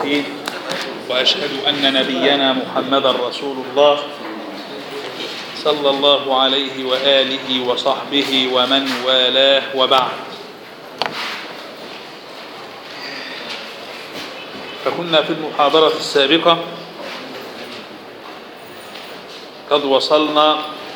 الصالحين وأشهد أن نبينا محمدا رسول الله صلى الله عليه وآله وصحبه ومن والاه وبعد فكنا في المحاضرة السابقة قد وصلنا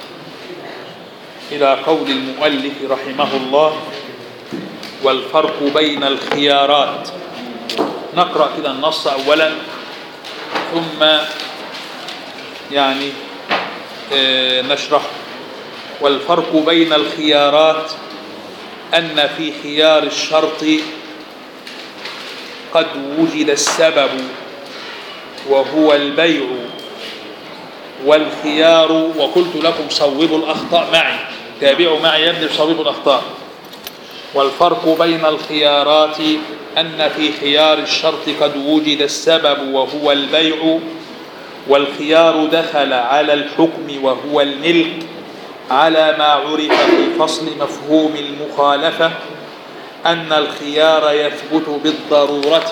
إلى قول المؤلف رحمه الله والفرق بين الخيارات نقرأ كده النص أولا ثم يعني آه نشرح والفرق بين الخيارات أن في خيار الشرط قد وجد السبب وهو البيع والخيار وقلت لكم صوبوا الأخطاء معي تابعوا معي يا ابني صوبوا الأخطاء والفرق بين الخيارات أن في خيار الشرط قد وجد السبب وهو البيع والخيار دخل على الحكم وهو الملك على ما عرف في فصل مفهوم المخالفة أن الخيار يثبت بالضرورة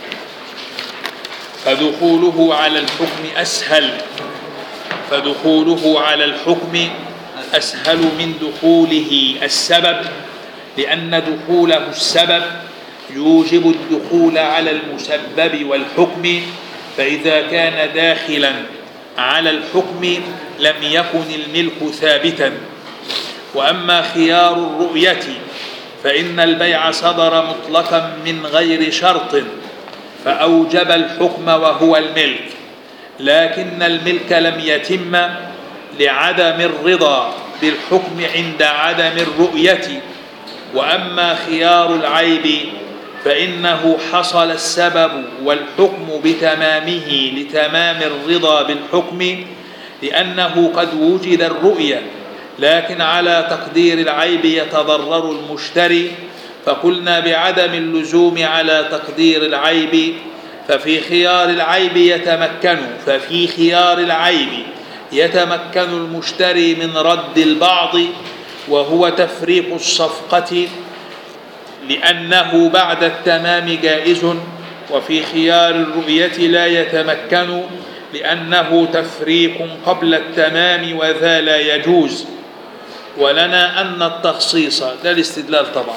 فدخوله على الحكم أسهل فدخوله على الحكم أسهل من دخوله السبب لأن دخوله السبب يوجب الدخول على المسبب والحكم فإذا كان داخلا على الحكم لم يكن الملك ثابتا وأما خيار الرؤية فإن البيع صدر مطلقا من غير شرط فأوجب الحكم وهو الملك لكن الملك لم يتم لعدم الرضا بالحكم عند عدم الرؤية وأما خيار العيب فإنه حصل السبب والحكم بتمامه لتمام الرضا بالحكم لأنه قد وجد الرؤية لكن على تقدير العيب يتضرر المشتري فقلنا بعدم اللزوم على تقدير العيب ففي خيار العيب يتمكن ففي خيار العيب يتمكن المشتري من رد البعض وهو تفريق الصفقة لأنه بعد التمام جائز وفي خيار الرؤية لا يتمكن لأنه تفريق قبل التمام وذا لا يجوز ولنا أن التخصيص ده الاستدلال طبعا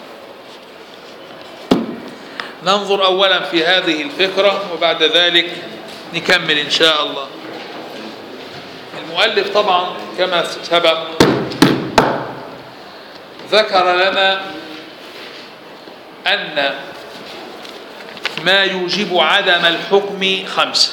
ننظر أولا في هذه الفكرة وبعد ذلك نكمل إن شاء الله المؤلف طبعا كما سبق ذكر لنا أن ما يوجب عدم الحكم خمسة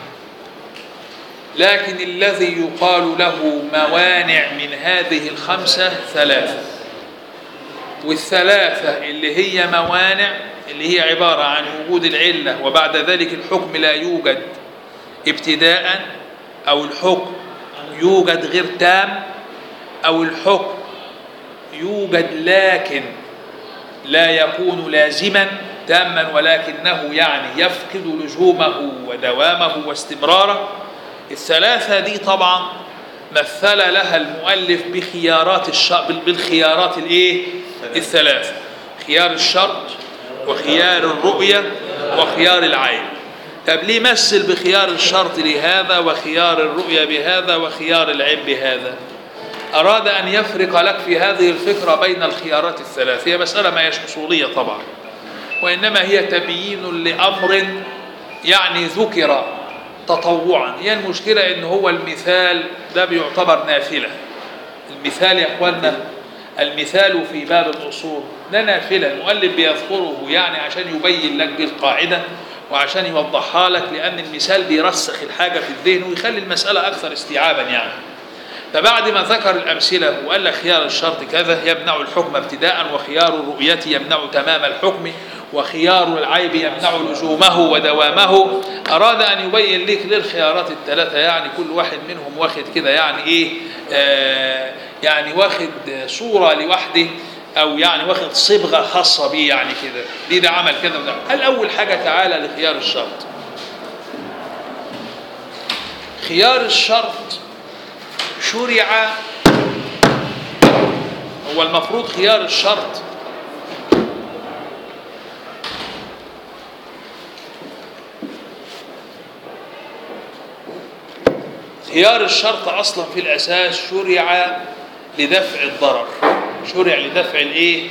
لكن الذي يقال له موانع من هذه الخمسة ثلاثة والثلاثة اللي هي موانع اللي هي عبارة عن وجود العلة وبعد ذلك الحكم لا يوجد ابتداء أو الحكم يوجد غير تام أو الحكم يوجد لكن لا يكون لازما تاما ولكنه يعني يفقد لزومه ودوامه واستمراره الثلاثة دي طبعا مثل لها المؤلف بخيارات الشرط بالخيارات الايه الثلاثة خيار الشرط وخيار الرؤية وخيار العين طب ليه مثل بخيار الشرط لهذا وخيار الرؤية بهذا وخيار العين بهذا أراد أن يفرق لك في هذه الفكرة بين الخيارات الثلاث هي مسألة ما هيش أصولية طبعا وإنما هي تبيين لأمر يعني ذكر تطوعا هي المشكلة إن هو المثال ده بيعتبر نافلة المثال يا أخوانا المثال في باب الأصول ده نافلة المؤلف بيذكره يعني عشان يبين لك القاعدة وعشان يوضحها لك لأن المثال بيرسخ الحاجة في الذهن ويخلي المسألة أكثر استيعابا يعني فبعد ما ذكر الأمثلة وقال لك خيار الشرط كذا يمنع الحكم ابتداء وخيار الرؤية يمنع تمام الحكم وخيار العيب يمنع لزومه ودوامه أراد أن يبين لك للخيارات الثلاثة يعني كل واحد منهم واخد كده يعني إيه آه يعني واخد صورة لوحده أو يعني واخد صبغة خاصة بيه يعني كده دي ده عمل كده وده هل أول حاجة تعالى لخيار الشرط خيار الشرط شرع هو المفروض خيار الشرط خيار الشرط اصلا في الاساس شرع لدفع الضرر شرع لدفع الايه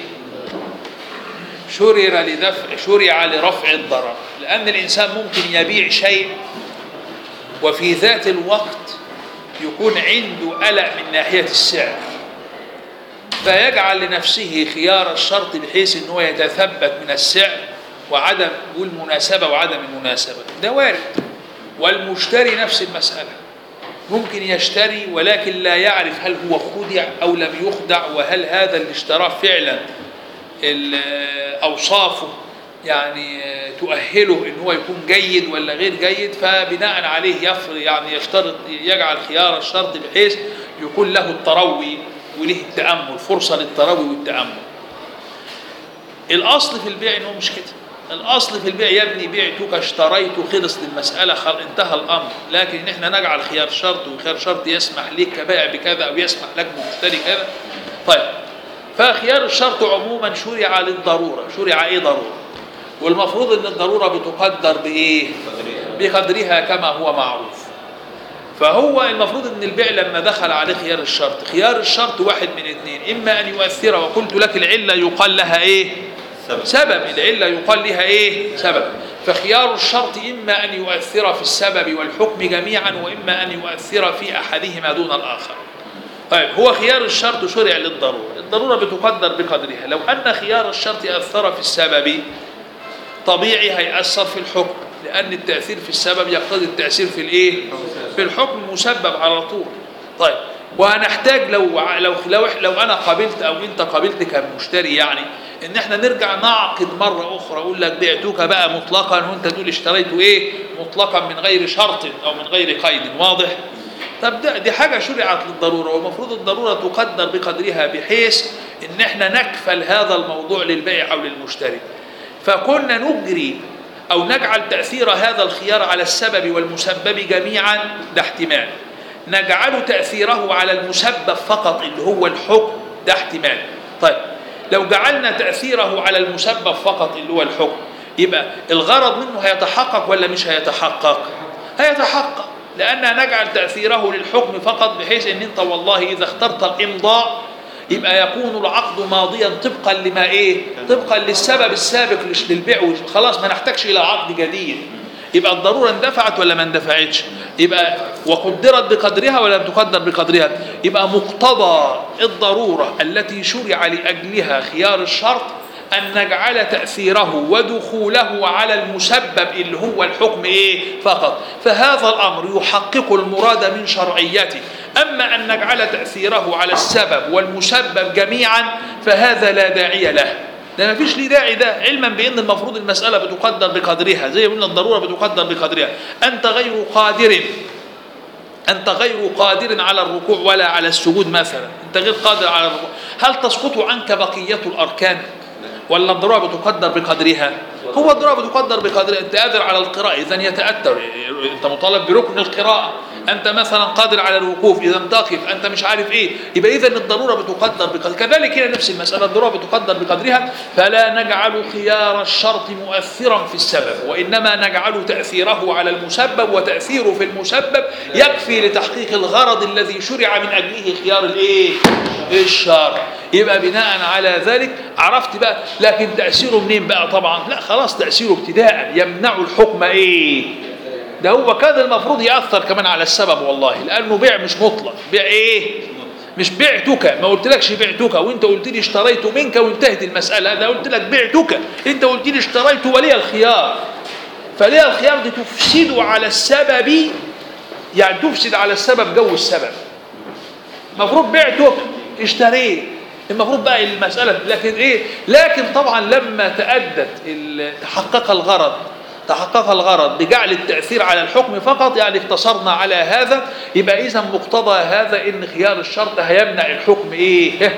شرع لدفع شرع لرفع الضرر لان الانسان ممكن يبيع شيء وفي ذات الوقت يكون عنده قلق من ناحيه السعر فيجعل لنفسه خيار الشرط بحيث ان هو يتثبت من السعر وعدم والمناسبه وعدم المناسبه ده وارد والمشتري نفس المساله ممكن يشتري ولكن لا يعرف هل هو خدع او لم يخدع وهل هذا اللي اشتراه فعلا ال- اوصافه يعني تؤهله ان هو يكون جيد ولا غير جيد فبناء عليه يفر يعني يشترط يجعل خيار الشرط بحيث يكون له التروي وله التامل فرصه للتروي والتامل الاصل في البيع انه مش كده الاصل في البيع يا ابني بعتك اشتريت خلص المساله خل... انتهى الامر لكن ان احنا نجعل خيار شرط وخيار شرط يسمح لك كبائع بكذا او يسمح لك بمشتري كذا طيب فخيار الشرط عموما شرع للضروره شرع ايه ضروره والمفروض ان الضروره بتقدر بايه بقدرها كما هو معروف فهو المفروض ان البيع لما دخل عليه خيار الشرط خيار الشرط واحد من اثنين اما ان يؤثر وقلت لك العله يقال لها ايه سبب. سبب العله يقال لها ايه سبب فخيار الشرط اما ان يؤثر في السبب والحكم جميعا واما ان يؤثر في احدهما دون الاخر طيب هو خيار الشرط شرع للضروره الضروره بتقدر بقدرها لو ان خيار الشرط اثر في السبب طبيعي هيأثر في الحكم لأن التأثير في السبب يقتضي التأثير في الإيه؟ في الحكم مسبب على طول. طيب وهنحتاج لو لو لو لو أنا قابلت أو أنت قابلت كمشتري يعني إن إحنا نرجع نعقد مرة أخرى أقول لك بعتك بقى مطلقا وأنت تقول اشتريته إيه؟ مطلقا من غير شرط أو من غير قيد واضح؟ طب ده دي حاجة شرعت للضرورة والمفروض الضرورة تقدر بقدرها بحيث إن إحنا نكفل هذا الموضوع للبائع أو للمشتري. فكنا نجري أو نجعل تأثير هذا الخيار على السبب والمسبب جميعا ده احتمال نجعل تأثيره على المسبب فقط اللي هو الحكم ده احتمال طيب لو جعلنا تأثيره على المسبب فقط اللي هو الحكم يبقى الغرض منه هيتحقق ولا مش هيتحقق هيتحقق لأن نجعل تأثيره للحكم فقط بحيث أن أنت والله إذا اخترت الإمضاء يبقى يكون العقد ماضيا طبقا لما ايه طبقا للسبب السابق لش- للبيع خلاص ما نحتاجش الى عقد جديد يبقى الضروره اندفعت ولا ما اندفعتش يبقى وقدرت بقدرها ولا لم تقدر بقدرها يبقى مقتضى الضروره التي شرع لاجلها خيار الشرط أن نجعل تأثيره ودخوله على المسبب اللي هو الحكم إيه فقط فهذا الأمر يحقق المراد من شرعيته أما أن نجعل تأثيره على السبب والمسبب جميعا فهذا لا داعي له ده ما فيش ليه داعي ده علما بان المفروض المساله بتقدر بقدرها زي ما قلنا الضروره بتقدر بقدرها انت غير قادر أنت غير قادر على الركوع ولا على السجود مثلا أنت غير قادر على الركوع هل تسقط عنك بقية الأركان ولا الضروره بتقدر بقدرها هو الضروره بتقدر بقدرها انت قادر على القراءه اذا يتاتر انت مطالب بركن القراءه انت مثلا قادر على الوقوف اذا تقف انت مش عارف ايه يبقى اذا الضروره بتقدر بقدر كذلك هنا نفس المساله الضروره بتقدر بقدرها فلا نجعل خيار الشرط مؤثرا في السبب وانما نجعل تاثيره على المسبب وتاثيره في المسبب يكفي لتحقيق الغرض الذي شرع من اجله خيار الايه الشرط يبقى بناء على ذلك عرفت بقى لكن تاثيره منين بقى طبعا لا خلاص تاثيره ابتداء يمنع الحكم ايه ده هو كان المفروض ياثر كمان على السبب والله لانه بيع مش مطلق بيع ايه مش بعتك ما قلتلكش بعتك وانت قلت لي اشتريت منك وانتهت المساله ده قلت لك بعتك انت قلت لي اشتريت ولي الخيار فلي الخيار دي تفسد على السبب يعني تفسد على السبب جو السبب المفروض بعتك اشتريت المفروض بقى المسألة لكن إيه لكن طبعا لما تأدت ال- تحقق الغرض تحقق الغرض بجعل التأثير على الحكم فقط يعني اقتصرنا على هذا يبقى إذا مقتضى هذا إن خيار الشرط هيمنع الحكم إيه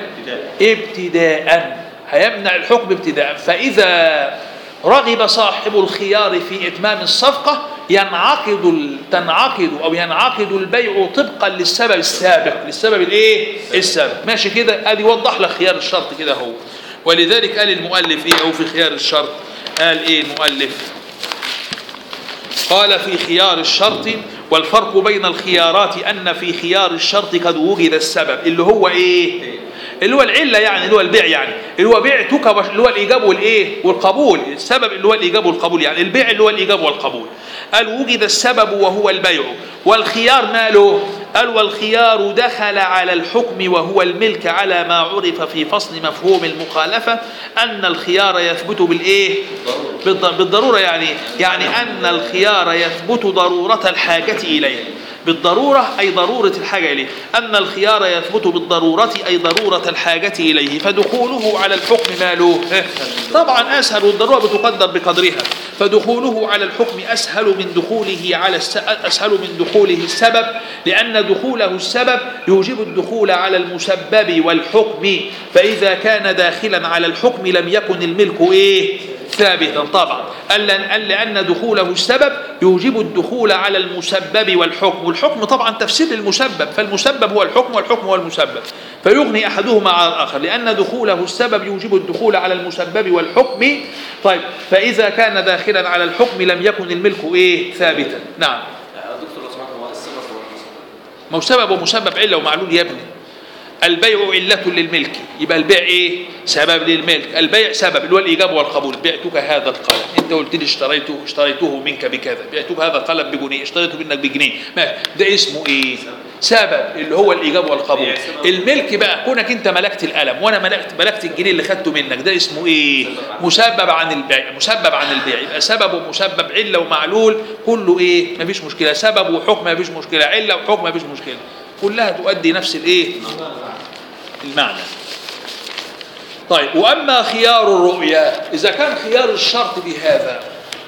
ابتداء هيمنع الحكم ابتداء فإذا رغب صاحب الخيار في إتمام الصفقة ينعقد ال- تنعقد أو ينعقد البيع طبقا للسبب السابق للسبب الإيه؟ السابق ماشي كده أدي وضح لك خيار الشرط كده هو ولذلك قال المؤلف إيه أو في خيار الشرط قال إيه المؤلف قال في خيار الشرط والفرق بين الخيارات أن في خيار الشرط قد وجد السبب اللي هو إيه اللي هو العلة يعني اللي هو البيع يعني اللي هو بعتك وش- اللي هو الإيجاب والإيه والقبول السبب اللي هو الإيجاب والقبول يعني البيع اللي هو الإيجاب والقبول قال وجد السبب وهو البيع والخيار ماله قال والخيار دخل على الحكم وهو الملك على ما عرف في فصل مفهوم المخالفة أن الخيار يثبت بالإيه بالض- بالضرورة يعني يعني أن الخيار يثبت ضرورة الحاجة إليه بالضرورة أي ضرورة الحاجة إليه أن الخيار يثبت بالضرورة أي ضرورة الحاجة إليه فدخوله على الحكم ماله إيه؟ طبعا أسهل والضرورة بتقدر بقدرها فدخوله على الحكم أسهل من دخوله على الس... أسهل من دخوله السبب لأن دخوله السبب يوجب الدخول على المسبب والحكم فإذا كان داخلا على الحكم لم يكن الملك إيه ثابتا طبعا قال لأن, قال لأن دخوله السبب يوجب الدخول على المسبب والحكم والحكم طبعا تفسير للمسبب فالمسبب هو الحكم والحكم هو المسبب فيغني أحدهما على الآخر لأن دخوله السبب يوجب الدخول على المسبب والحكم طيب فإذا كان داخلا على الحكم لم يكن الملك إيه ثابتا نعم يا دكتور لو سمحت هو السبب هو المسبب ما هو سبب ومسبب علة ومعلول يا ابني البيع علة للملك يبقى البيع ايه سبب للملك البيع سبب اللي هو الايجاب والقبول بعتك هذا القلم انت قلت لي اشتريته اشتريته منك بكذا بعتك هذا القلم بجنيه اشتريته منك بجنيه ماشي ده اسمه ايه سبب اللي هو الايجاب والقبول الملك بقى كونك انت ملكت القلم وانا ملكت ملكت الجنيه اللي خدته منك ده اسمه ايه مسبب عن البيع مسبب عن البيع يبقى سبب ومسبب عله ومعلول كله ايه مفيش مشكله سبب وحكم مفيش مشكله عله وحكم مفيش مشكله كلها تؤدي نفس الايه المعنى طيب واما خيار الرؤيا اذا كان خيار الشرط بهذا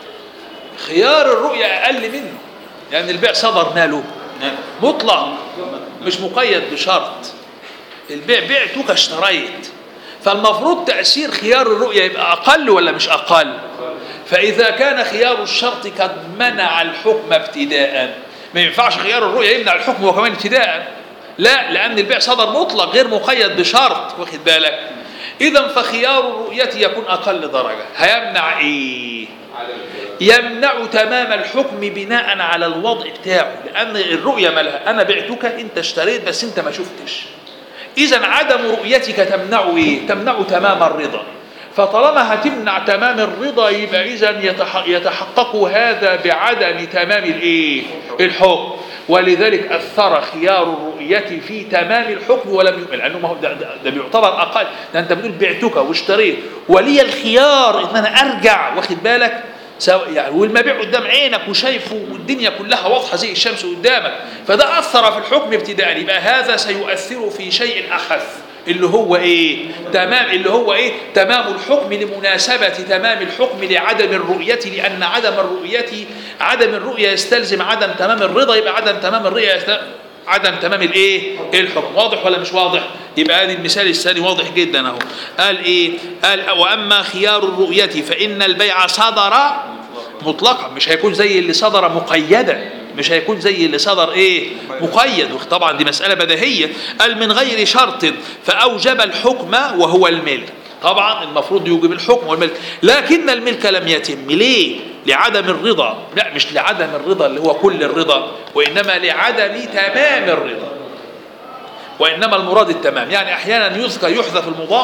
خيار الرؤيا اقل منه يعني البيع صدر ماله مطلق مش مقيد بشرط البيع بعتك اشتريت فالمفروض تأثير خيار الرؤيا يبقى أقل ولا مش أقل فإذا كان خيار الشرط قد منع الحكم ابتداء ما ينفعش خيار الرؤيا يمنع الحكم وكمان ابتداء لا لأن البيع صدر مطلق غير مقيد بشرط واخد بالك إذا فخيار الرؤية يكون أقل درجة هيمنع إيه يمنع تمام الحكم بناء على الوضع بتاعه لأن الرؤية مالها أنا بعتك أنت اشتريت بس أنت ما شفتش إذا عدم رؤيتك تمنع إيه؟ تمنع تمام الرضا فطالما هتمنع تمام الرضا يبقى إذا يتح- يتحقق هذا بعدم تمام الإيه؟ الحكم ولذلك أثر خيار الرؤية في تمام الحكم ولم يؤمن لأنه ما هو ده, ده, ده بيعتبر أقل ده أنت بتقول بعتك واشتريت ولي الخيار إن أنا أرجع واخد بالك سواء يعني والمبيع قدام عينك وشايفه والدنيا كلها واضحه زي الشمس قدامك فده اثر في الحكم ابتداء يبقى هذا سيؤثر في شيء اخف اللي هو ايه تمام اللي هو ايه تمام الحكم لمناسبه تمام الحكم لعدم الرؤيه لان عدم الرؤيه عدم الرؤيه يستلزم عدم تمام الرضا يبقى عدم تمام الرؤيه يست... عدم تمام الايه الحكم واضح ولا مش واضح يبقى ادي المثال الثاني واضح جدا اهو قال ايه قال واما خيار الرؤيه فان البيع صدر مطلقا مش هيكون زي اللي صدر مقيدا مش هيكون زي اللي صدر ايه مقيد طبعا دي مساله بديهيه قال من غير شرط فاوجب الحكم وهو الملك طبعا المفروض يوجب الحكم والملك لكن الملك لم يتم ليه لعدم الرضا لا مش لعدم الرضا اللي هو كل الرضا وانما لعدم تمام الرضا وانما المراد التمام يعني احيانا يذكر يحذف المضاف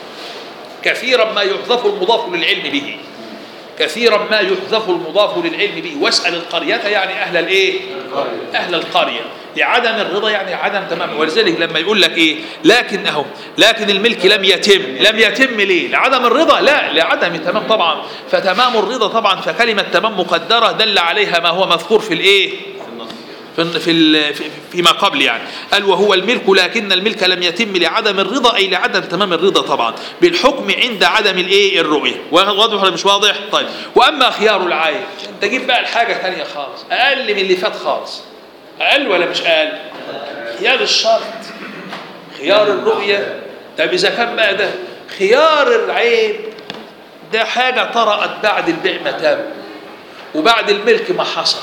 كثيرا ما يحذف المضاف للعلم به كثيرا ما يحذف المضاف للعلم به واسأل القرية يعني أهل الإيه؟ أهل القرية لعدم الرضا يعني عدم تمام ولذلك لما يقول لك إيه لكن أهو لكن الملك لم يتم لم يتم ليه لعدم الرضا لا لعدم تمام طبعا فتمام الرضا طبعا فكلمة تمام مقدرة دل عليها ما هو مذكور في الإيه في في ال- في- فيما قبل يعني قال وهو الملك لكن الملك لم يتم لعدم الرضا اي لعدم تمام الرضا طبعا بالحكم عند عدم الايه الرؤيه واضح ولا مش واضح طيب واما خيار العين انت جيب بقى الحاجه ثانيه خالص اقل من اللي فات خالص اقل ولا مش اقل خيار الشرط خيار الرؤيه طب اذا كان بقى ده خيار العين ده حاجه طرأت بعد البيع ما تم وبعد الملك ما حصل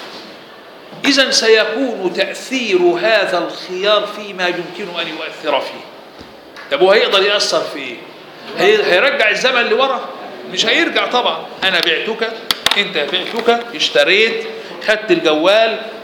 إذا سيكون تأثير هذا الخيار فيما يمكن أن يؤثر فيه. طب هو هيقدر يأثر في إيه؟ هي- هيرجع الزمن لورا؟ مش هيرجع طبعا، أنا بعتك، أنت بعتك، اشتريت، خدت الجوال،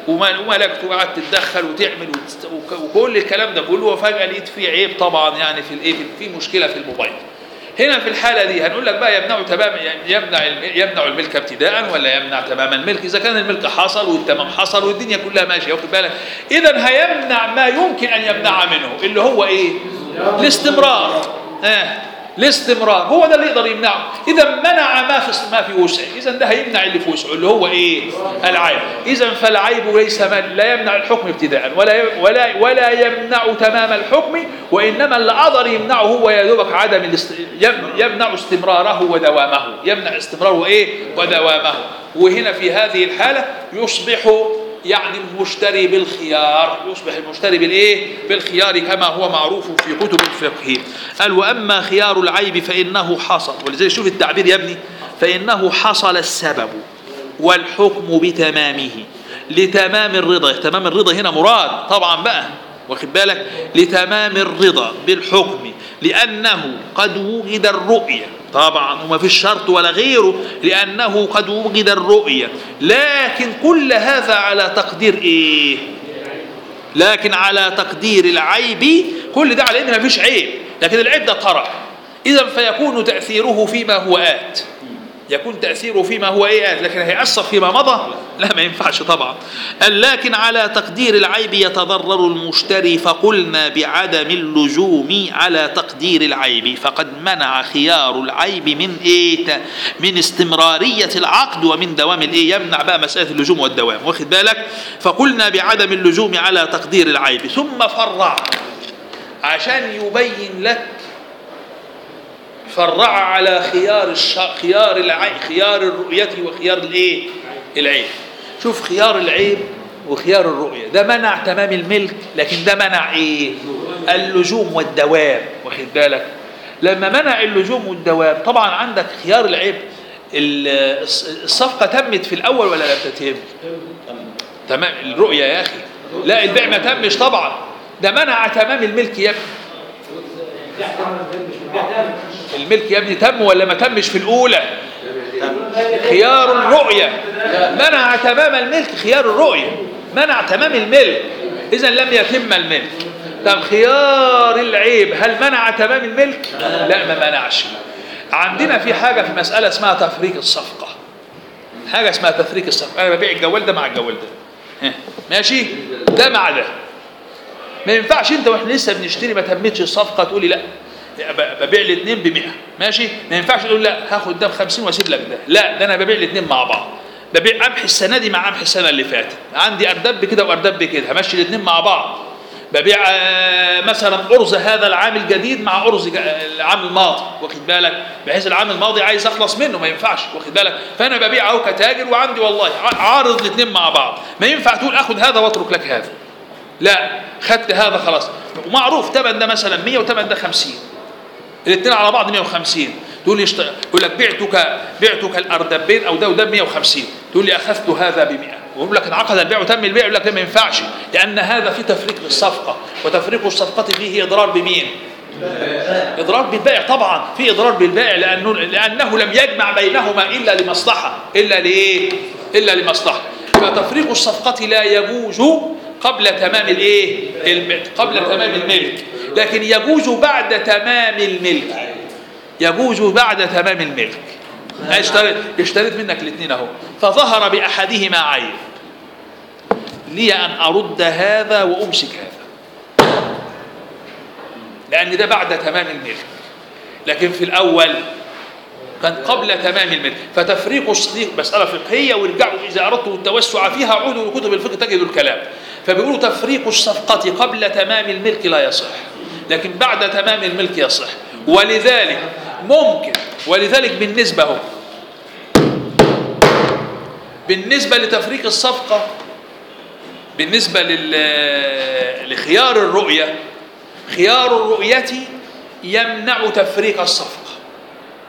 وما- وملكت وقعدت تتدخل وتعمل وتست- وك- وكل الكلام ده كله وفجاه لقيت فيه عيب طبعا يعني في الايه في مشكله في الموبايل هنا في الحالة دي هنقول لك بقى يمنع تمام يمنع الم- يمنع الملك ابتداء ولا يمنع تمام الملك إذا كان الملك حصل والتمام حصل والدنيا كلها ماشية واخد بالك إذا هيمنع ما يمكن أن يمنع منه اللي هو إيه؟ الاستمرار آه. الاستمرار هو ده اللي يقدر يمنعه اذا منع ما في ما في وسعه اذا ده هيمنع اللي في وسعه اللي هو ايه العيب اذا فالعيب ليس من لا يمنع الحكم ابتداء ولا ي- ولا ولا يمنع تمام الحكم وانما اللي قدر يمنعه هو يا دوبك عدم الاست... يم- يمنع استمراره ودوامه يمنع استمراره ايه ودوامه وهنا في هذه الحاله يصبح يعني المشتري بالخيار يصبح المشتري بالايه بالخيار كما هو معروف في كتب الفقه قال واما خيار العيب فانه حصل ولذلك شوف التعبير يا ابني فانه حصل السبب والحكم بتمامه لتمام الرضا تمام الرضا هنا مراد طبعا بقى واخد بالك لتمام الرضا بالحكم لأنه قد وجد الرؤية طبعا وما فيش شرط ولا غيره لأنه قد وجد الرؤية لكن كل هذا على تقدير إيه لكن على تقدير العيب كل ده على إن ما فيش عيب لكن العيب ده طرأ إذا فيكون تأثيره فيما هو آت يكون تأثيره فيما هو إيه آت لكن هيأثر فيما مضى لا ما ينفعش طبعا قال لكن على تقدير العيب يتضرر المشتري فقلنا بعدم اللزوم على تقدير العيب فقد منع خيار العيب من إيه ت- من استمرارية العقد ومن دوام الإيه يمنع بقى مسألة اللزوم والدوام واخد بالك فقلنا بعدم اللزوم على تقدير العيب ثم فرع عشان يبين لك فرع على خيار الش... خيار العيب خيار الرؤية وخيار الايه العيب شوف خيار العيب وخيار الرؤية ده منع تمام الملك لكن ده منع ايه اللزوم والدوام واخد بالك لما منع اللزوم والدوام طبعا عندك خيار العيب ال- الص- الصفقة تمت في الأول ولا لم تتم تمام الرؤية يا أخي لا البيع ما تمش طبعا ده منع تمام الملك يا ابني الملك يا ابني تم ولا ما تمش في الأولى خيار الرؤية منع تمام الملك خيار الرؤية منع تمام الملك إذا لم يتم الملك طب خيار العيب هل منع تمام الملك؟ لا ما منعش عندنا في حاجة في مسألة اسمها تفريق الصفقة حاجة اسمها تفريق الصفقة أنا ببيع الجوال ده مع الجوال ده ها، ماشي ده مع ده ما ينفعش انت واحنا لسه بنشتري ما تمتش الصفقه تقولي لا ب- ببيع الاثنين ب 100 ماشي ما ينفعش تقول لا هاخد ده ب 50 واسيب لك ده لا ده انا ببيع الاثنين مع بعض ببيع قمح السنه دي مع قمح السنه اللي فاتت عندي اردب كده واردب كده همشي الاثنين مع بعض ببيع آه، مثلا ارز هذا العام الجديد مع ارز ج- العام الماضي واخد بالك بحيث العام الماضي عايز اخلص منه ما ينفعش واخد بالك فانا ببيع اهو كتاجر وعندي والله ع- عارض الاثنين مع بعض ما ينفع تقول اخد هذا واترك لك هذا لا خدت هذا خلاص ومعروف تمن ده مثلا 100 وتمن ده 50 الاثنين على بعض 150 تقول لي اشت... يقول لك بعتك بعتك الاردبين او ده وده ب 150 تقول لي اخذت هذا ب 100 ويقول لك انعقد البيع وتم البيع يقول لك لا ما ينفعش لان هذا في تفريق للصفقه وتفريق الصفقه فيه اضرار بمين؟ اضرار بالبائع طبعا في اضرار بالبائع لانه لانه لم يجمع بينهما الا لمصلحه الا لايه؟ الا لمصلحه فتفريق الصفقه لا يجوز قبل تمام الايه؟ الم- قبل تمام الملك لكن يجوز بعد تمام الملك يجوز بعد تمام الملك اشتريت اشتريت منك الاثنين اهو فظهر باحدهما عيب لي ان ارد هذا وامسك هذا لأن ده بعد تمام الملك لكن في الأول كان قبل تمام الملك فتفريق الصديق مسألة فقهية وارجعوا إذا أردتوا التوسع فيها عودوا لكتب الفقه تجدوا الكلام فبيقولوا تفريق الصفقة قبل تمام الملك لا يصح لكن بعد تمام الملك يصح ولذلك ممكن ولذلك بالنسبة هو بالنسبة لتفريق الصفقة بالنسبة لل- لخيار الرؤية خيار الرؤية يمنع تفريق الصفقة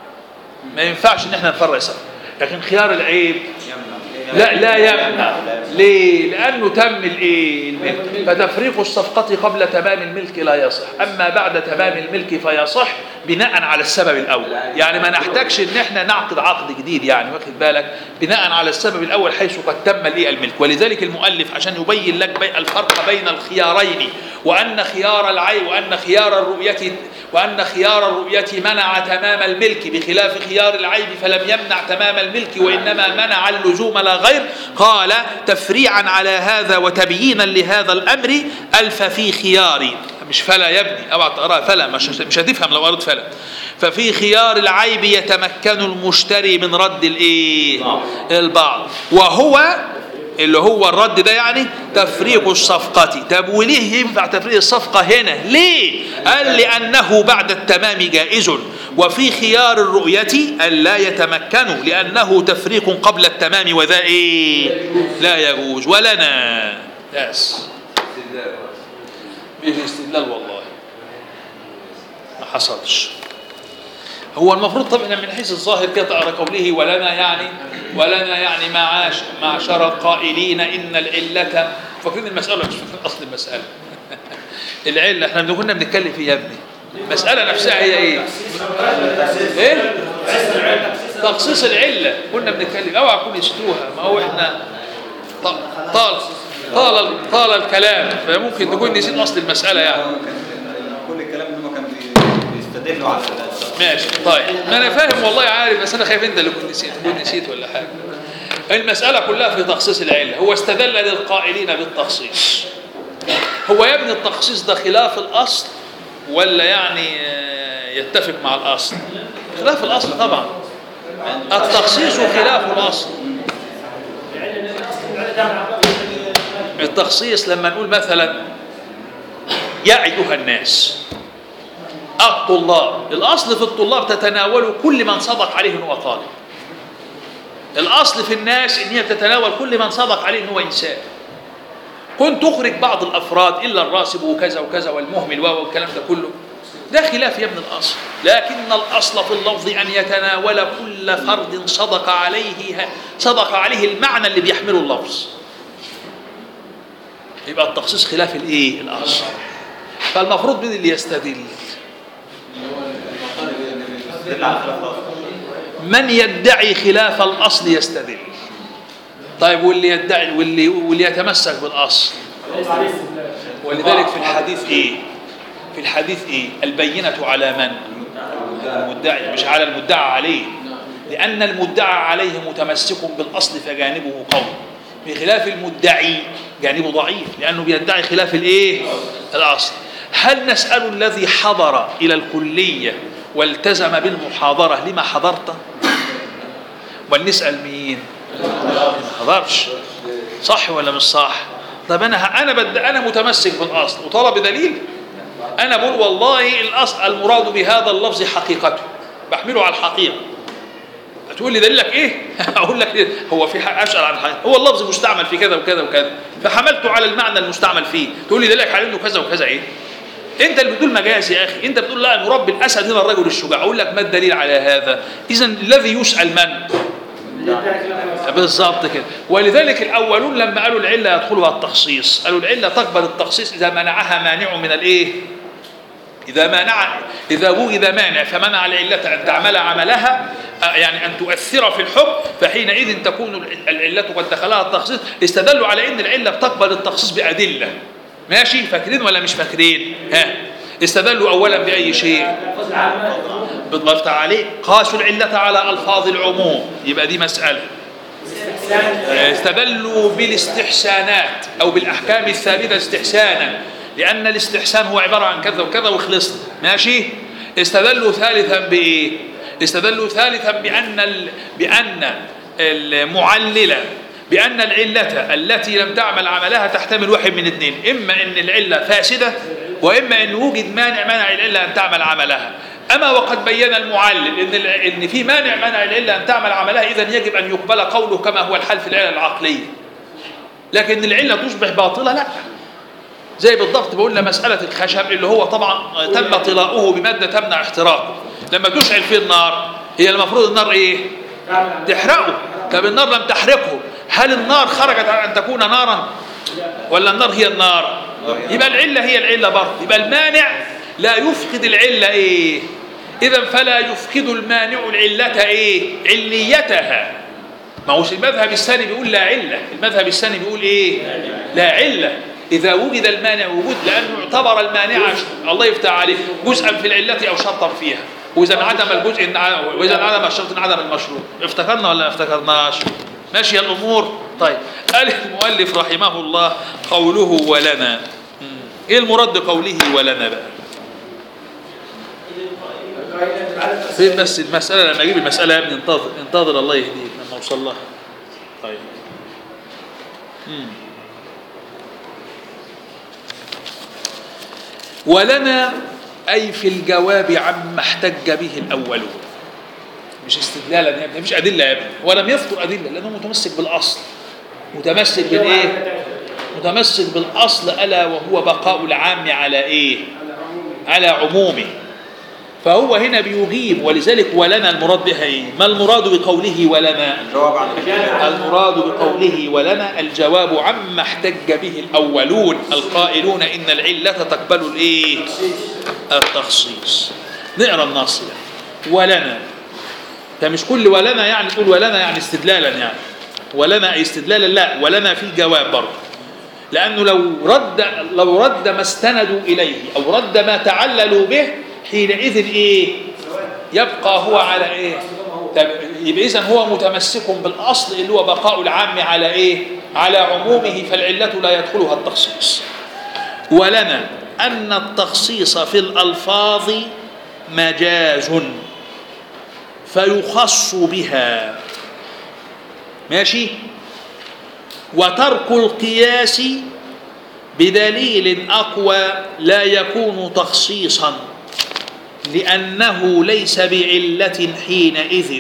ما ينفعش ان احنا نفرق الصفقة لكن خيار العيب لا لا يمنع ليه؟ لأنه تم الإيه؟ الملك فتفريق الصفقة قبل تمام الملك لا يصح أما بعد تمام الملك فيصح بناء على السبب الأول يعني ما نحتاجش إن احنا نعقد عقد جديد يعني واخد بالك بناء على السبب الأول حيث قد تم الإيه الملك ولذلك المؤلف عشان يبين لك بي- الفرق بين الخيارين وأن خيار العين وأن خيار الرؤية وأن خيار الرؤية منع تمام الملك بخلاف خيار العيب فلم يمنع تمام الملك وإنما منع اللزوم لا غير قال تفريعا على هذا وتبيينا لهذا الأمر ألف في خيار مش فلا يا ابني اوعى تقراها فلا مش مش هتفهم لو قريت فلا ففي خيار العيب يتمكن المشتري من رد الايه البعض وهو اللي هو الرد ده يعني تفريق الصفقة طب وليه ينفع تفريق الصفقة هنا ليه قال لأنه بعد التمام جائز وفي خيار الرؤية ألا يتمكنوا لأنه تفريق قبل التمام وذا إيه لا يجوز ولنا بس مش استدلال والله ما حصلش هو المفروض طبعا من حيث الظاهر كده تقرا قوله ولنا يعني ولنا يعني معاش معشر القائلين ان العله فاكرين المساله مش فاكرين اصل المساله العله احنا كنا بنتكلم فيها يا ابني المساله نفسها هي ايه؟ ايه؟ تخصيص العله كنا بنتكلم اوعى تكون نسيتوها ما هو احنا طال طال طال, طال الكلام فممكن تكون نسيت اصل المساله يعني كل الكلام ان هم كانوا بي- بيستدلوا على الصفقة. ماشي طيب ما انا فاهم والله عارف بس انا خايف انت اللي كنت نسيت كنت نسيت ولا حاجه المساله كلها في تخصيص العله هو استدل للقائلين بالتخصيص هو يا ابني التخصيص ده خلاف الاصل ولا يعني آه، يتفق مع الاصل خلاف الاصل طبعا التخصيص خلاف الاصل التخصيص لما نقول مثلا يا ايها الناس الطلاب الأصل في الطلاب تتناول كل من صدق عليه أنه طالب الأصل في الناس إن هي تتناول كل من صدق عليه أنه إنسان كنت تخرج بعض الأفراد إلا الراسب وكذا وكذا والمهمل والكلام ده كله ده خلاف يا ابن الأصل لكن الأصل في اللفظ أن يتناول كل فرد صدق عليه صدق عليه المعنى اللي بيحمله اللفظ يبقى التخصيص خلاف الايه الاصل فالمفروض مين اللي يستدل يستدل على خلاف الأصل. من يدعي خلاف الاصل يستدل طيب واللي يدعي واللي واللي يتمسك بالاصل ولذلك في الحديث ايه في الحديث ايه البينه على من المدعي مش على المدعى عليه لان المدعى عليه متمسك بالاصل فجانبه قوي بخلاف المدعي جانبه ضعيف لانه بيدعي خلاف الايه الاصل هل نسال الذي حضر الى الكليه والتزم بالمحاضره لما حضرت ونسال مين ما حضرش صح ولا مش صح طب انا انا بد انا متمسك بالاصل وطلب دليل انا بقول والله الاصل المراد بهذا اللفظ حقيقته بحمله على الحقيقه هتقول لي دليلك ايه اقول لك إيه؟ هو في حق اسال عن الحقيقه هو اللفظ مستعمل في كذا وكذا وكذا فحملته على المعنى المستعمل فيه تقول لي دليلك على انه كذا وكذا ايه انت اللي بتقول مجاز يا اخي انت بتقول لا المراد بالاسد هنا الرجل الشجاع اقول لك ما الدليل على هذا اذا الذي يسال من بالظبط كده ولذلك الاولون لما قالوا العله يدخلها التخصيص قالوا العله تقبل التخصيص اذا منعها مانع من الايه اذا منع اذا وجد مانع فمنع العله ان تعمل عملها آه، يعني ان تؤثر في الحكم فحينئذ تكون الع- العله قد دخلها التخصيص استدلوا على ان العله بتقبل التخصيص بادله ماشي فاكرين ولا مش فاكرين ها استدلوا اولا باي شيء بالضبط عليه قاسوا العله على الفاظ العموم يبقى دي مساله استدلوا بالاستحسانات او بالاحكام الثابته استحسانا لان الاستحسان هو عباره عن كذا وكذا وخلصنا ماشي استدلوا ثالثا بايه استدلوا ثالثا بان ال... بان المعلله بان العله التي لم تعمل عملها تحتمل واحد من اثنين اما ان العله فاسده واما ان وجد مانع منع العله ان تعمل عملها اما وقد بين المعلل ان ال- ان في مانع منع العله ان تعمل عملها اذا يجب ان يقبل قوله كما هو الحال في العله العقليه لكن العله تصبح باطله لا زي بالضبط بقول مساله الخشب اللي هو طبعا تم طلاؤه بماده تمنع احتراقه لما تشعل فيه النار هي المفروض النار ايه تحرقه طب النار لم تحرقه هل النار خرجت عن أن تكون نارا ولا النار هي النار يبقى العلة هي العلة برضه يبقى المانع لا يفقد العلة إيه إذا فلا يفقد المانع العلة إيه عليتها ما هوش المذهب الثاني بيقول لا علة المذهب الثاني بيقول إيه لا علة إذا وجد المانع وجود لأنه يعتبر المانع الله يفتح عليه جزءا في العلة أو شرطا فيها وإذا انعدم الجزء انع- وإذا انعدم الشرط انعدم المشروط افتكرنا ولا ما افتكرناش ماشية الأمور طيب قال المؤلف رحمه الله قوله ولنا مم. إيه المراد بقوله ولنا بقى فين بس المسألة لما أجيب المسألة يا ابني انتظر انتظر الله يهديك لما أوصل لها طيب مم. ولنا أي في الجواب عما احتج به الأولون مش استدلالا يا ابني مش أدلة يا ابني ولم يذكر أدلة لأنه متمسك بالأصل متمسك بالإيه؟ متمسك بالأصل ألا وهو بقاء العام على إيه؟ على عمومه فهو هنا بيجيب ولذلك ولنا المراد بها إيه؟ ما المراد بقوله ولنا؟ الجواب عن المراد بقوله ولنا الجواب عما احتج به الأولون القائلون إن العلة تقبل الإيه؟ التخصيص نقرا النص ده ولنا ده مش كل ولنا يعني تقول ولنا يعني استدلالا يعني ولنا أي استدلالا لا ولنا في الجواب برضه لأنه لو رد لو رد ما استندوا إليه أو رد ما تعللوا به حينئذ إيه؟ يبقى هو على إيه؟ طب يبقى إذا هو متمسك بالأصل اللي هو بقاء العام على إيه؟ على عمومه فالعلة لا يدخلها التخصيص ولنا أن التخصيص في الألفاظ مجاز فيخص بها ماشي وترك القياس بدليل أقوى لا يكون تخصيصا لأنه ليس بعلة حينئذ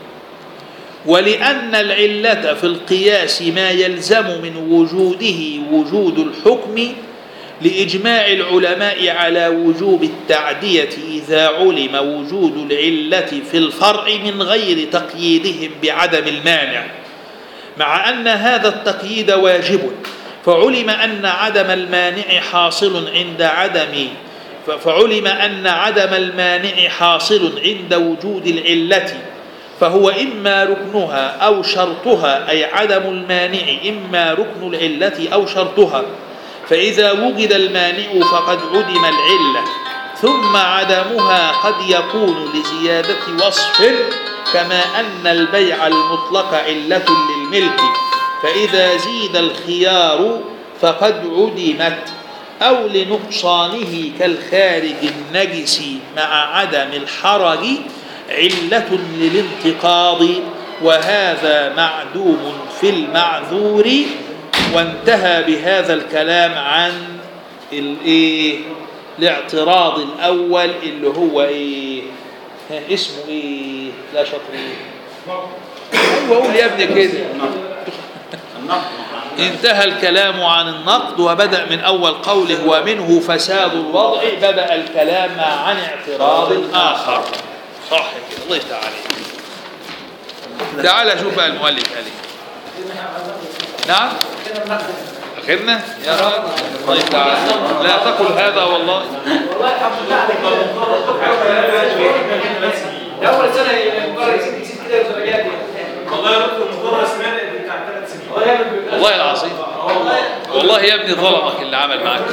ولأن العلة في القياس ما يلزم من وجوده وجود الحكم لإجماع العلماء على وجوب التعدية إذا علم وجود العلة في الفرع من غير تقييدهم بعدم المانع مع أن هذا التقييد واجب فعلم أن عدم المانع حاصل عند عدم فعلم أن عدم المانع حاصل عند وجود العلة فهو إما ركنها أو شرطها أي عدم المانع إما ركن العلة أو شرطها فإذا وجد المانع فقد عدم العلة ثم عدمها قد يكون لزيادة وصف كما أن البيع المطلق علة للملك فإذا زيد الخيار فقد عدمت أو لنقصانه كالخارج النجس مع عدم الحرج علة للانتقاض وهذا معدوم في المعذور وانتهى بهذا الكلام عن الايه الاعتراض الاول اللي هو ايه ها، اسمه ايه لا شاطرين ايوه قول يا ابني كده النقد انتهى الكلام عن النقد وبدأ من أول قوله ومنه فساد الوضع بدأ الكلام عن اعتراض آخر صح كده الله يفتح عليك تعال شوف بقى المؤلف قال ايه نعم اخرنا يا راجل الله يفتح عليك لا تقل هذا والله والله الحمد لله عليك اول سنه المقرر يسيب يسيب كده درجات والله يا دكتور المقرر سمعنا بتاع ثلاث سنين والله العظيم والله يا ابني ظلمك اللي عمل معك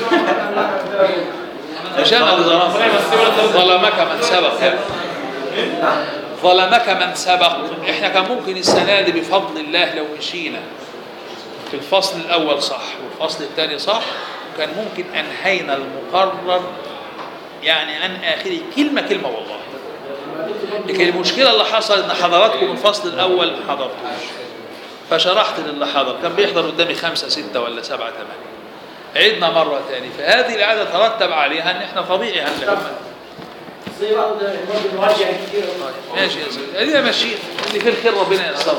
مش انا اللي ظلمك ظلمك من سبق يا ابني ظلمك من سبق احنا كان ممكن السنه دي بفضل الله لو مشينا في الفصل الاول صح والفصل الثاني صح كان ممكن انهينا المقرر يعني عن اخره كلمه كلمه والله لكن المشكله اللي حصلت ان حضراتكم الفصل الاول ما حضرتوش فشرحت للي حضر كان بيحضر قدامي خمسة ستة ولا سبعة ثمانية عدنا مرة تاني فهذه العادة ترتب عليها ان احنا طبيعي هنلعب زي بعض المواد المراجعه كتير ماشي يا سيدي ادينا ماشيين اللي فيه الخير ربنا ييسره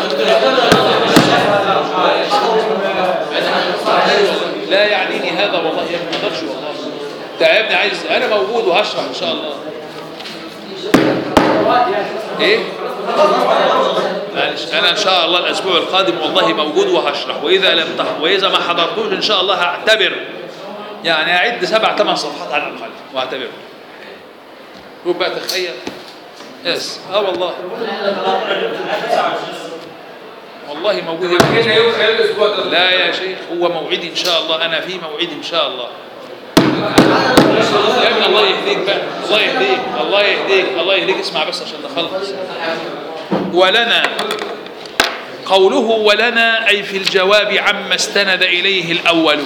لا يعنيني هذا والله يا ابني ما اقدرش والله انت يا ابني عايز انا موجود وهشرح ان شاء الله ايه؟ لا ماشي انا ان شاء الله الاسبوع القادم والله موجود وهشرح واذا لم تح... واذا ما حضرتوش ان شاء الله هعتبر يعني اعد سبع ثمان صفحات على الاقل واعتبر شوف بقى تخيل يس اه والله والله موجود يا ابني. كان يوم خلال الاسبوع ده لا يا شيخ هو موعدي ان شاء الله انا في موعدي ان شاء الله يا ابني الله يهديك بقى الله يهديك الله يهديك الله يهديك اسمع بس عشان نخلص ولنا قوله ولنا أي في الجواب عما استند إليه الأولون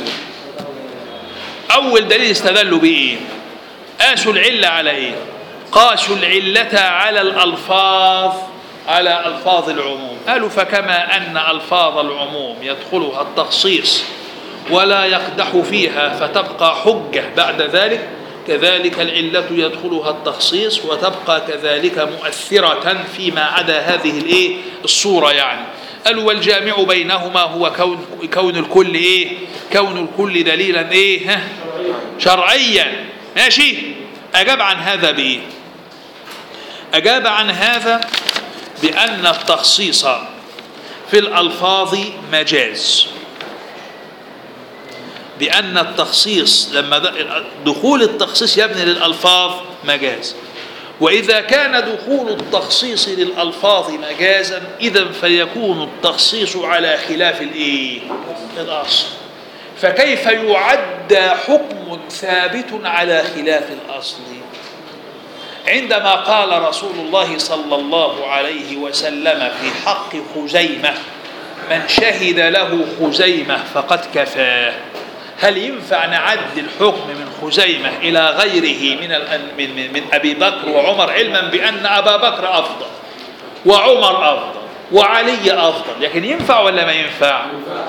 أول دليل استدلوا بإيه قاسوا العلة على إيه قاسوا العلة على الألفاظ على ألفاظ العموم قالوا فكما أن ألفاظ العموم يدخلها التخصيص ولا يقدح فيها فتبقى حجة بعد ذلك كذلك العلة يدخلها التخصيص وتبقى كذلك مؤثرة فيما عدا هذه الايه الصورة يعني قالوا والجامع بينهما هو كون كون الكل ايه كون الكل دليلا ايه ها شرعيا ماشي اجاب عن هذا بايه اجاب عن هذا بان التخصيص في الالفاظ مجاز بأن التخصيص لما د- دخول التخصيص يبني للألفاظ مجاز وإذا كان دخول التخصيص للألفاظ مجازا إذا فيكون التخصيص على خلاف الإيه؟ الأصل فكيف يعد حكم ثابت على خلاف الأصل عندما قال رسول الله صلى الله عليه وسلم في حق خزيمة من شهد له خزيمة فقد كفاه هل ينفع نعد الحكم من خزيمة إلى غيره من, ال- من, من, من أبي بكر وعمر علما بأن أبا بكر أفضل وعمر أفضل وعلي أفضل لكن ينفع ولا ما ينفع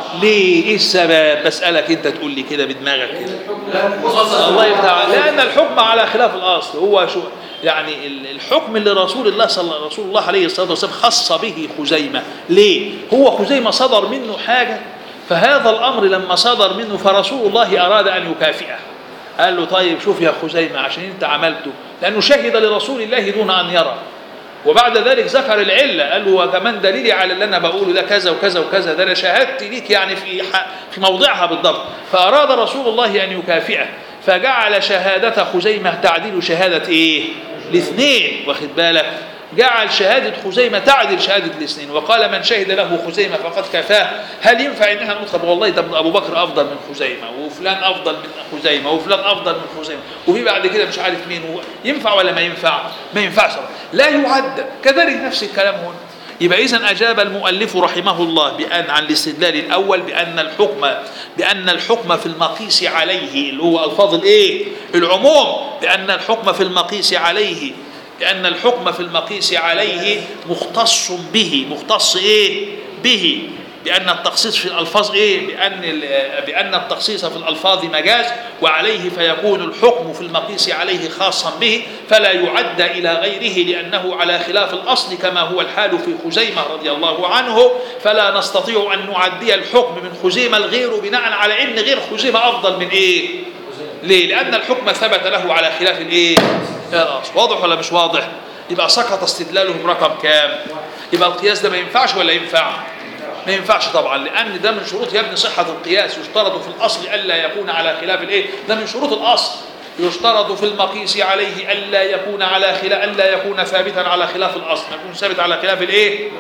ليه إيه السبب بسألك أنت تقول لي كده بدماغك كده الله يفتح عليك. لأن الحكم على خلاف الأصل هو شو يعني ال- الحكم اللي رسول الله صلى رسول الله عليه الصلاة والسلام خص به خزيمة ليه هو خزيمة صدر منه حاجة فهذا الأمر لما صدر منه فرسول الله أراد أن يكافئه قال له طيب شوف يا خزيمة عشان انت عملته لأنه شهد لرسول الله دون أن يرى وبعد ذلك ذكر العلة قال له وكمان دليلي على اللي أنا بقوله ده كذا وكذا وكذا ده أنا شهدت ليك يعني في ح- في موضعها بالضبط فأراد رسول الله أن يكافئه فجعل شهادة خزيمة تعديل شهادة إيه؟ الاثنين واخد بالك جعل شهادة خزيمة تعدل شهادة الاثنين وقال من شهد له خزيمة فقد كفاه هل ينفع ان احنا نقول طب والله طب ابو بكر افضل من خزيمة وفلان افضل من خزيمة وفلان افضل من خزيمة وفي بعد كده مش عارف مين هو ينفع ولا ما ينفع ما ينفعش لا يعد كذلك نفس الكلام هنا يبقى إذا أجاب المؤلف رحمه الله بأن عن الاستدلال الأول بأن الحكم بأن الحكم في المقيس عليه اللي هو ألفاظ الإيه؟ العموم بأن الحكم في المقيس عليه لأن الحكم في المقيس عليه مختص به مختص إيه به بأن التخصيص في الألفاظ إيه بأن ال- بأن التخصيص في الألفاظ مجاز وعليه فيكون الحكم في المقيس عليه خاصا به فلا يعد إلى غيره لأنه على خلاف الأصل كما هو الحال في خزيمة رضي الله عنه فلا نستطيع أن نعدي الحكم من خزيمة الغير بناء على أن غير خزيمة أفضل من إيه ليه؟ لأن الحكم ثبت له على خلاف الإيه؟ الأصل واضح ولا مش واضح؟ يبقى سقط استدلاله برقم كام؟ يبقى القياس ده ما ينفعش ولا ينفع؟ ما ينفعش طبعا لأن ده من شروط يا ابني صحة القياس يشترط في الأصل ألا يكون على خلاف الإيه؟ ده من شروط الأصل يشترط في المقيس عليه ألا يكون على خلاف ألا يكون ثابتا على خلاف الأصل، يكون ثابت على خلاف الإيه؟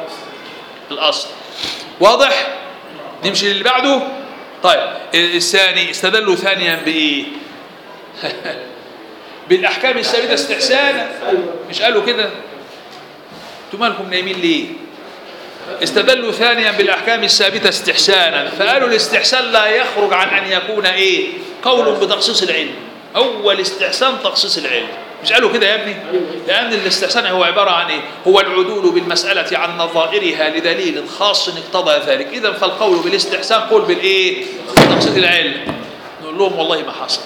الأصل. واضح؟ نمشي للي بعده؟ طيب الثاني استدلوا ثانيا بإيه؟ بالاحكام الثابته استحسانا مش قالوا كده انتوا مالكم نايمين ليه استدلوا ثانيا بالاحكام الثابته استحسانا فقالوا الاستحسان لا يخرج عن ان يكون ايه قول بتخصيص العلم اول استحسان تخصيص العلم مش قالوا كده يا ابني لان الاستحسان هو عباره عن ايه هو العدول بالمساله عن نظائرها لدليل خاص اقتضى ذلك اذا فالقول بالاستحسان قول بالايه بتخصيص العلم نقول لهم والله ما حصل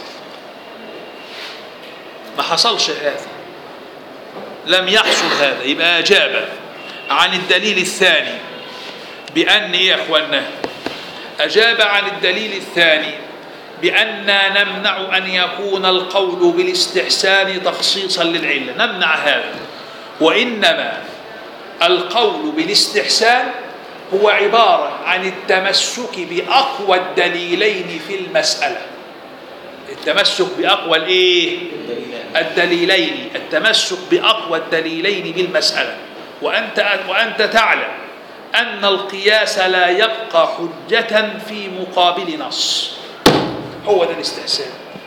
ما حصلش هذا لم يحصل هذا يبقى أجاب عن الدليل الثاني بأن إيه يا أخوانا أجاب عن الدليل الثاني بأننا نمنع أن يكون القول بالاستحسان تخصيصا للعلة نمنع هذا وإنما القول بالاستحسان هو عبارة عن التمسك بأقوى الدليلين في المسألة التمسك بأقوى الإيه؟ الدليلين التمسك بأقوى الدليلين بالمسألة وأنت وأنت تعلم أن القياس لا يبقى حجة في مقابل نص هو ده الاستحسان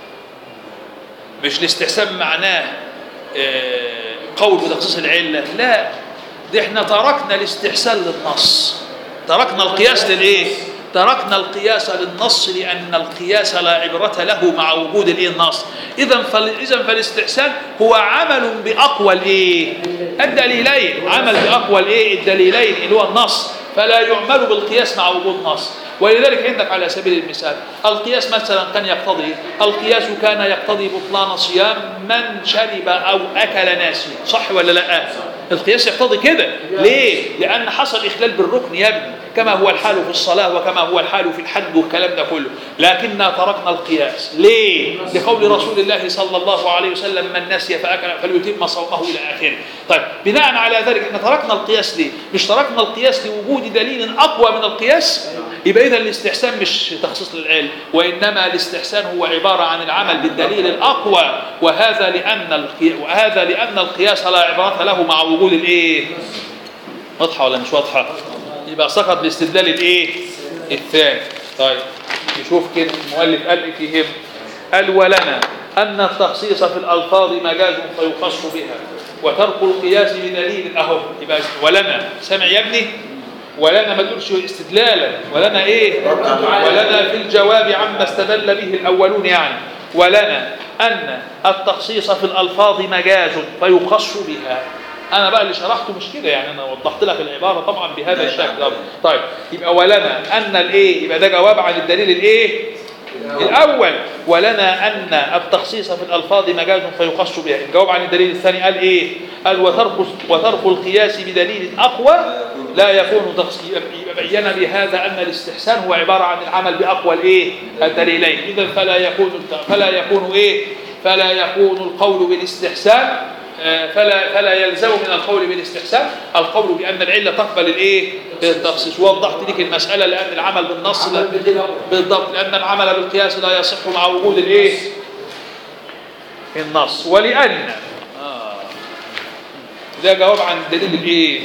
مش الاستحسان معناه آه، قول بتخصيص العلة لا ده احنا تركنا الاستحسان للنص تركنا القياس للايه تركنا القياس للنص لأن القياس لا عبرة له مع وجود الايه النص إذا فال... إذا فالاستحسان هو عمل بأقوى الايه الدليلين عمل بأقوى الايه الدليلين اللي هو النص فلا يعمل بالقياس مع وجود نص ولذلك عندك على سبيل المثال القياس مثلا كان يقتضي القياس كان يقتضي بطلان صيام من شرب أو أكل ناسيا صح ولا لا القياس يقتضي كده ليه لأن حصل إخلال بالركن يا ابني كما هو الحال في الصلاة وكما هو الحال في الحج والكلام ده كله لكننا تركنا القياس ليه لقول رسول الله صلى الله عليه وسلم من نسي فأكل فليتم صومه إلى آخره طيب بناء على ذلك احنا تركنا القياس ليه مش تركنا القياس لوجود دليل أقوى من القياس يبقى إذا الاستحسان مش تخصيص للعلم وإنما الاستحسان هو عبارة عن العمل بالدليل الأقوى وهذا لأن القي... وهذا لأن القياس لا عبرة له مع وجود الإيه واضحة ولا مش واضحة يبقى سقط الاستدلال الإيه الثاني طيب نشوف كده المؤلف قال إيه فيهم قال ولنا أن التخصيص في الألفاظ مجاز فيخص بها وترك القياس بدليل أهو يبقى ولنا سمع يا ابني ولنا ما تقولش استدلالا ولنا ايه ولنا في الجواب عما استدل به الاولون يعني ولنا ان التخصيص في الالفاظ مجاز فيخص بها انا بقى اللي شرحته مش كده يعني انا وضحت لك العباره طبعا بهذا الشكل طيب يبقى ولنا ان الايه يبقى ده جواب عن الدليل الايه الاول ولنا ان التخصيص في الالفاظ مجاز فيخص بها الجواب عن الدليل الثاني قال ايه قال وترك وترك القياس بدليل اقوى لا يكون تخصيص بين بهذا ان الاستحسان هو عباره عن العمل باقوى الايه الدليلين اذا فلا يكون فلا يكون ايه فلا يكون القول بالاستحسان آه، فلا فلا يلزم من القول بالاستحسان القول بان العله تقبل الايه التخصيص وضحت لك المساله لان العمل بالنص لا بالضبط لان العمل بالقياس لا يصح مع وجود الايه النص ولان آه. ده جواب عن الدليل الايه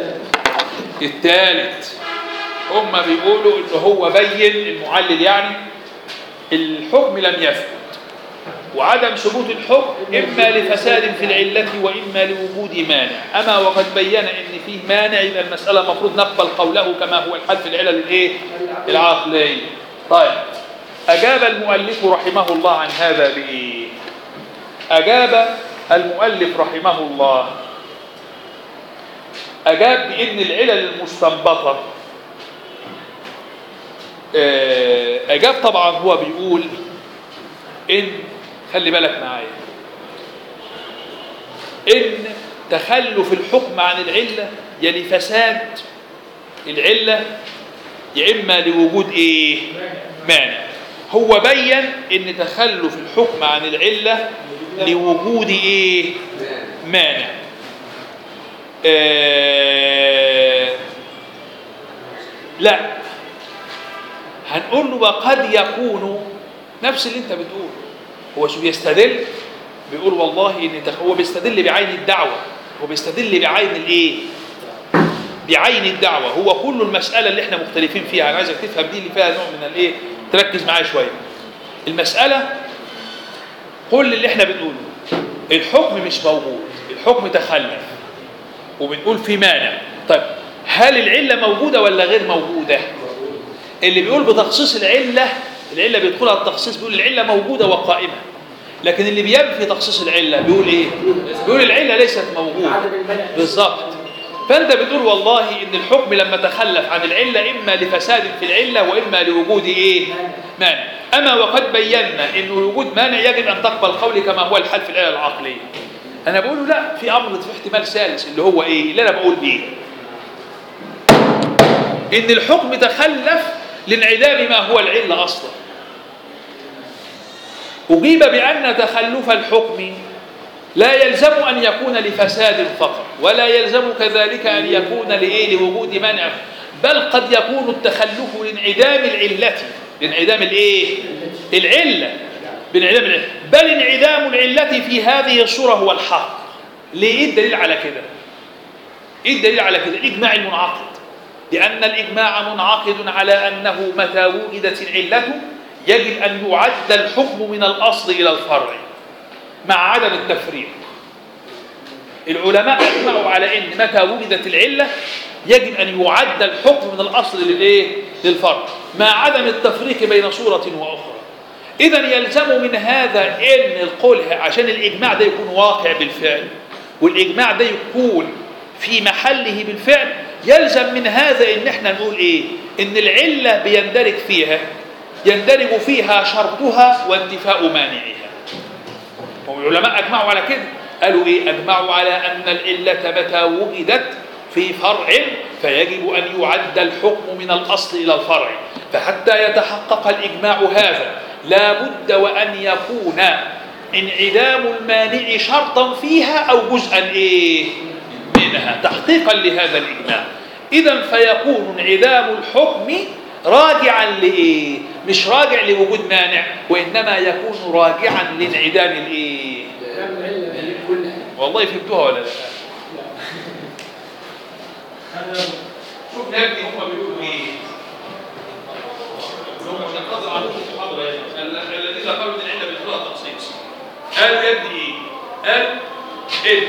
الثالث هم بيقولوا ان هو بين المعلل يعني الحكم لم يثبت وعدم ثبوت الحكم إما لفساد في العلة وإما لوجود مانع أما وقد بين إن فيه مانع إذا المسألة المفروض نقبل قوله كما هو الحال في العلل الإيه؟ العقلية طيب أجاب المؤلف رحمه الله عن هذا بإيه أجاب المؤلف رحمه الله أجاب بأن العلل المستنبطة آه، أجاب طبعا هو بيقول إن خلي بالك معايا إن تخلف الحكم عن العلة يا لفساد العلة يا إما لوجود إيه مانع هو بين إن تخلف الحكم عن العلة لوجود إيه مانع آه لا هنقول له وقد يكون نفس اللي انت بتقوله هو شو بيستدل بيقول والله ان تخ... هو بيستدل بعين الدعوه هو بيستدل بعين الايه بعين الدعوه هو كل المساله اللي احنا مختلفين فيها انا عايزك تفهم دي اللي فيها نوع من الايه تركز معايا شويه المساله كل اللي احنا بنقوله الحكم مش موجود الحكم تخلف وبنقول في مانع طيب هل العله موجوده ولا غير موجوده اللي بيقول بتخصيص العله العله بيدخلها التخصيص بيقول العله موجوده وقائمه لكن اللي بينفي تخصيص العله بيقول ايه بيقول العله ليست موجوده بالظبط فانت بتقول والله ان الحكم لما تخلف عن العله اما لفساد في العله واما لوجود ايه مانع اما وقد بينا ان وجود مانع يجب ان تقبل قولي كما هو الحال في العله العقليه انا بقول لا في امر في احتمال ثالث اللي هو ايه اللي انا بقول بيه ان الحكم تخلف لانعدام ما هو العله اصلا أجيب بأن تخلف الحكم لا يلزم أن يكون لفساد فقط ولا يلزم كذلك أن يكون لإيه لوجود مانع بل قد يكون التخلف لانعدام العلة لانعدام الإيه العلة بانعدام العلة بل انعدام العلة في هذه الصورة هو الحق ليه إيه الدليل على كده ايه الدليل على كده الاجماع المنعقد لان الاجماع منعقد على انه متى وجدت العله يجب ان يعد الحكم من الاصل الى الفرع مع عدم التفريق العلماء اجمعوا على ان متى وجدت العله يجب ان يعد الحكم من الاصل للايه للفرع مع عدم التفريق بين صوره واخرى اذا يلزم من هذا ان القول عشان الاجماع ده يكون واقع بالفعل والاجماع ده يكون في محله بالفعل يلزم من هذا ان احنا نقول ايه ان العله بيندرج فيها يندرج فيها شرطها وانتفاء مانعها هم العلماء اجمعوا على كده قالوا ايه اجمعوا على ان العله متى وجدت في فرع فيجب ان يعد الحكم من الاصل الى الفرع فحتى يتحقق الاجماع هذا لا بد وان يكون انعدام المانع شرطا فيها او جزءا ايه منها تحقيقا لهذا الإجماع إذا فيكون انعدام الحكم راجعا لإيه؟ مش راجع لوجود مانع وإنما يكون راجعا لانعدام الإيه؟ والله فهمتوها ولا لا؟ شوف يا ابني هم بيقولوا ايه؟ هم بننتظر عليهم المحاضره يعني الذين قالوا ان العله بالاطلاق تخصيص قالوا يا ابني ايه؟ قال ان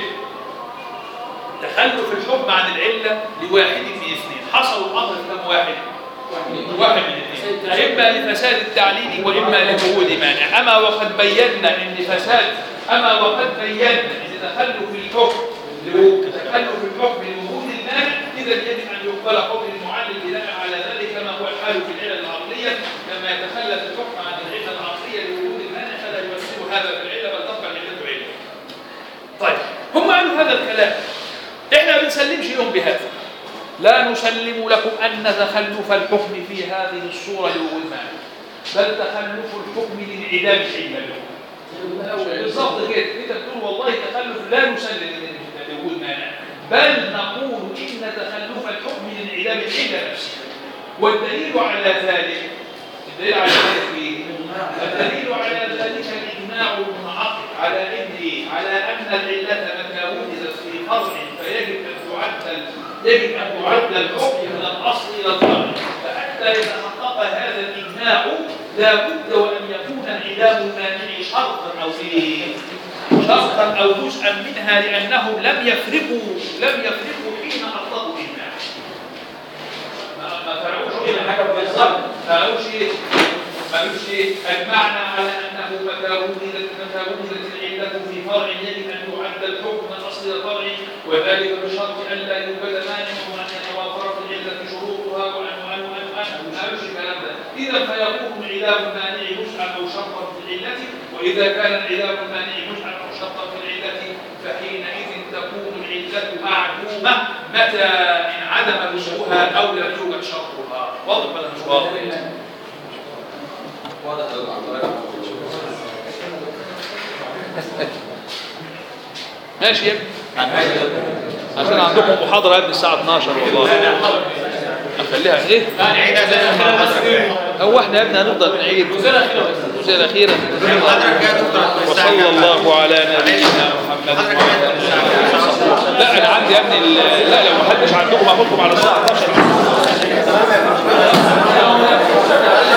تخلف الحكم عن العلة لواحد من اثنين حصل الأمر كم واحد واحد من اثنين إما لفساد التعليل وإما لوجود مانع أما وقد بينا أن فساد أما وقد بينا أن تخلف الحكم تخلف الحكم لوجود المانع إذا يجب أن يقبل حكم المعلل بناء على ذلك كما هو الحال في العلل العقلية لما يتخلف الحكم عن العلة العقلية لوجود المانع فلا يمثل هذا في العلة بل تبقى العلة علة طيب هم قالوا هذا الكلام احنا ما بنسلمش لهم بهذا لا نسلم لكم ان تخلف الحكم في هذه الصوره لوجود مانع بل تخلف الحكم لانعدام العله له بالضبط كده انت بتقول والله تخلف لا نسلم لوجود مانع بل نقول ان تخلف الحكم لانعدام العله نفسها والدليل على ذلك الدليل على ذلك ايه؟ الدليل على ذلك الاجماع المنعقد على ان ايه؟ على ان العله متى وجدت في فرع فيجب ان تعدل يجب ان تعدل الحكم من الاصل الى الفرع فحتى يتحقق هذا الاجماع لا بد وان يكون انعدام المانع شرطا او ايه؟ شرطا او جزءا منها لانهم لم يفرقوا لم يفرقوا حين اطلقوا الاجماع ما ما فرقوش ايه حاجه بالظبط ما قالوش ايه ما قالوش ايه اجمعنا على انه متى وجدت متى وجدت العله في فرع يجب ان يعد الحكم من اصل الفرع وذلك بشرط ان لا يوجد مانع وان يتوافرت العله شروطها وان وان وان وان ما قالوش الكلام ده اذا فيكون انعدام المانع جزءا او شرطا في العله واذا كان انعدام المانع جزءا او شرطا في العله فحينئذ تكون العله معدومه متى انعدم جزءها او لم يوجد شرطها واضح ولا مش واضح؟ واضح ماشي يا ابني عشان عندكم محاضرة قبل الساعة 12 والله أخليها إيه؟ هو إحنا يا ابني هنفضل نعيد الجزء الأخيرة وصلى الله على نبينا محمد وعلى آله وصحبه لا أنا عندي يا ابني ال- لا لو ما حدش عندكم هاخدكم على الساعة 12